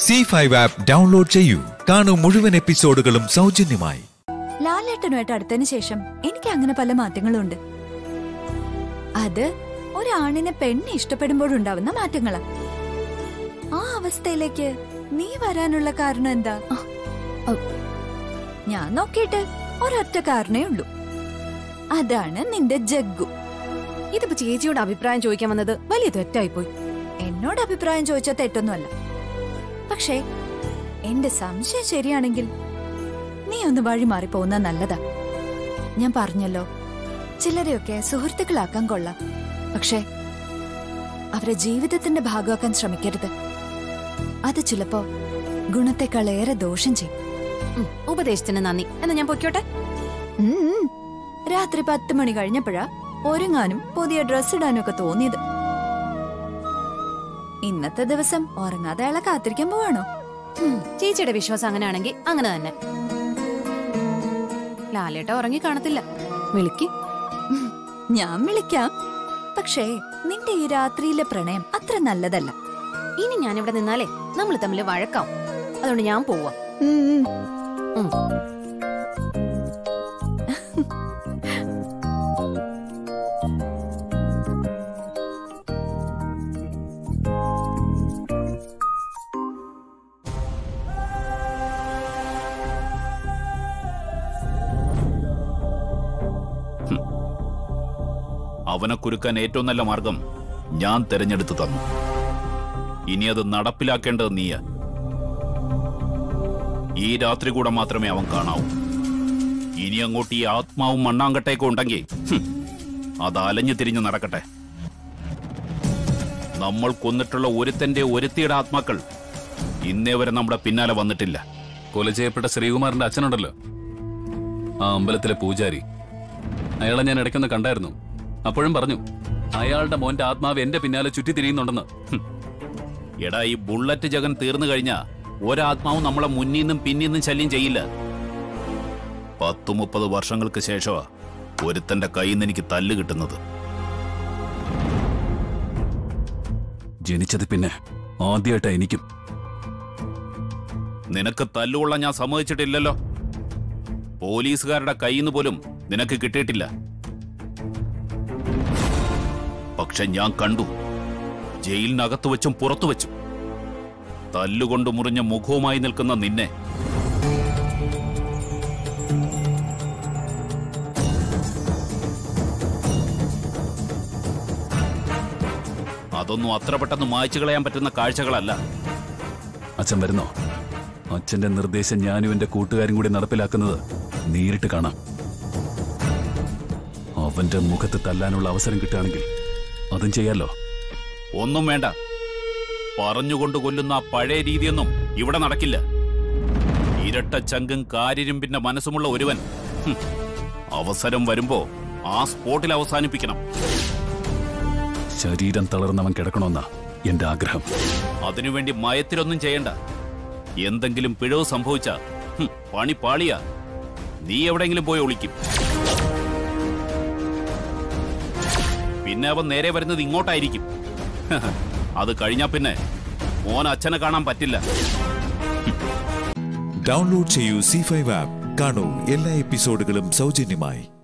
C five app download ചെയ്യൂ കാണൂ മുഴുവൻ എപ്പിസോഡുകളും സൗജന്യമായി ലാലേട്ടനുമായിട്ട് അടുത്തതിന് ശേഷം എനിക്ക് അങ്ങനെ പല മാറ്റങ്ങളും ഉണ്ട് അത് ഒരാണിനെ പെണ്ണ് ഇഷ്ടപ്പെടുമ്പോഴുണ്ടാവുന്ന മാറ്റങ്ങളാ ആ അവസ്ഥയിലേക്ക് നീ വരാനുള്ള കാരണം എന്താ ഔ. ഞാൻ നോക്കിയിട്ട് ഒരൊറ്റ കാരണേ ഉള്ളൂ അതാണ് നിന്റെ ജഗ്ഗു ഇതിപ്പോ ചേച്ചിയോട് അഭിപ്രായം ചോദിക്കാൻ വന്നത് വലിയ തെറ്റായിപ്പോയി എന്നോട് അഭിപ്രായം ചോദിച്ച തെറ്റൊന്നുമല്ല പക്ഷേ എന്റെ സംശയം ശരിയാണെങ്കിൽ നീ ഒന്ന് വഴി മാറിപ്പോകുന്ന നല്ലതാ ഞാൻ പറഞ്ഞല്ലോ ചിലരെയൊക്കെ സുഹൃത്തുക്കളാക്കാൻ കൊള്ളാം പക്ഷേ അവരെ ജീവിതത്തിന്റെ ഭാഗമാക്കാൻ ശ്രമിക്കരുത് അത് ചിലപ്പോ ഗുണത്തെക്കാളേറെ ദോഷം ചെയ്യും ഉം, ഉപദേശത്തിന് നന്ദി എന്നാ ഞാൻ പൊയ്ക്കോട്ടെ ഉം, ഉം. രാത്രി പത്ത് മണി കഴിഞ്ഞപ്പോഴാ ഒരുങ്ങാനും പുതിയ ഡ്രസ് ഇടാനും ഒക്കെ തോന്നിയത് ഇന്നത്തെ ദിവസം ഉറങ്ങാതെ അയാളെ കാത്തിരിക്കാൻ പോവാണോ ഉം, ചേച്ചിയുടെ വിശ്വാസം അങ്ങനെയാണെങ്കിൽ അങ്ങനെ തന്നെ ലാലേട്ട ഉറങ്ങി കാണത്തില്ല വിളിക്ക് ഉം, ഞാൻ വിളിക്കാം പക്ഷേ നിന്റെ ഈ രാത്രിയിലെ പ്രണയം അത്ര നല്ലതല്ല ഇനി ഞാൻ ഇവിടെ നിന്നാലേ നമ്മൾ തമ്മിൽ വഴക്കാവും അതുകൊണ്ട് ഞാൻ പോവാ ഉം, ഉം. ഉം. അവനെ കുരുക്കാൻ ഏറ്റവും നല്ല മാർഗം ഞാൻ തെരഞ്ഞെടുത്തു തന്നു ഇനി അത് നടപ്പിലാക്കേണ്ടത് നീയ ഈ രാത്രി കൂടെ മാത്രമേ അവൻ കാണാവൂ ഇനി അങ്ങോട്ട് ഈ ആത്മാവും മണ്ണാങ്കട്ടയൊക്കെ ഉണ്ടെങ്കിൽ ഹും, അത് അലഞ്ഞു തിരിഞ്ഞ് നടക്കട്ടെ നമ്മൾ കൊന്നിട്ടുള്ള ഒരുത്തന്റെ ഒരുത്തിയുടെ ആത്മാക്കൾ ഇന്നേ വരെ നമ്മുടെ പിന്നാലെ വന്നിട്ടില്ല കൊല ചെയ്യപ്പെട്ട ശ്രീകുമാറിന്റെ അച്ഛനുണ്ടല്ലോ ആ അമ്പലത്തിലെ പൂജാരി അയാളെ ഞാൻ ഇടയ്ക്കൊന്ന് കണ്ടായിരുന്നു അപ്പോഴും പറഞ്ഞു അയാളുടെ മോന്റെ ആത്മാവ് എന്റെ പിന്നാലെ ചുറ്റി തിരിയുന്നുണ്ടെന്ന് ഹും, എടാ ഈ ബുള്ളറ്റ് ജഗൻ തീർന്നു കഴിഞ്ഞാ ഒരാത്മാവും നമ്മളെ മുന്നിൽ നിന്നും പിന്നിൽ നിന്നും ശല്യം ചെയ്യില്ല പത്തു മുപ്പത് വർഷങ്ങൾക്ക് ശേഷമാ ഒരുത്തന്റെ കയ്യിൽ നിന്ന് എനിക്ക് തല്ല് കിട്ടുന്നത് ജനിച്ചത് പിന്നെ ആദ്യമായിട്ടാ എനിക്കും നിനക്ക് തല്ലുകൊള്ളാൻ ഞാൻ സമ്മതിച്ചിട്ടില്ലല്ലോ പോലീസുകാരുടെ കയ്യിൽ നിന്ന് പോലും നിനക്ക് കിട്ടിയിട്ടില്ല പക്ഷെ ഞാൻ കണ്ടു ജയിലിനകത്ത് വെച്ചും പുറത്തു വെച്ചും തല്ലുകൊണ്ട് മുറിഞ്ഞ മുഖവുമായി നിൽക്കുന്ന നിന്നെ അതൊന്നും അത്ര പെട്ടെന്ന് മായ്ച്ചു കളയാൻ പറ്റുന്ന കാഴ്ചകളല്ല അച്ഛൻ വരുന്നോ അച്ഛന്റെ നിർദ്ദേശം ഞാനും എന്റെ കൂട്ടുകാരും കൂടി നടപ്പിലാക്കുന്നത് നേരിട്ട് കാണാം അവന്റെ മുഖത്ത് തല്ലാനുള്ള അവസരം കിട്ടുകയാണെങ്കിൽ അതും ചെയ്യാലോ ഒന്നും വേണ്ട പറഞ്ഞുകൊണ്ട് കൊല്ലുന്ന ആ പഴയ രീതിയൊന്നും ഇവിടെ നടക്കില്ല ഇരട്ട ചങ്കും കാരിരുമ്പിന്റെ മനസ്സുമുള്ള ഒരുവൻ ഹും, അവസരം വരുമ്പോ ആ സ്പോട്ടിൽ അവസാനിപ്പിക്കണം ശരീരം തളർന്നവൻ കിടക്കണമെന്നാ എന്റെ ആഗ്രഹം അതിനുവേണ്ടി മയത്തിലൊന്നും ചെയ്യണ്ട എന്തെങ്കിലും പിഴവ് സംഭവിച്ച പണി പാളിയാ നീ എവിടെയെങ്കിലും പോയി ഒളിക്കും പിന്നെ അവൻ നേരെ വരുന്നത് ഇങ്ങോട്ടായിരിക്കും അത് കഴിഞ്ഞാ പിന്നെ മോൻ അച്ഛനെ കാണാൻ പറ്റില്ല ഡൗൺലോഡ് ചെയ്യൂ സി ഫൈവ് ആപ്പ് കാണൂ എല്ലാ എപ്പിസോഡുകളും സൗജന്യമായി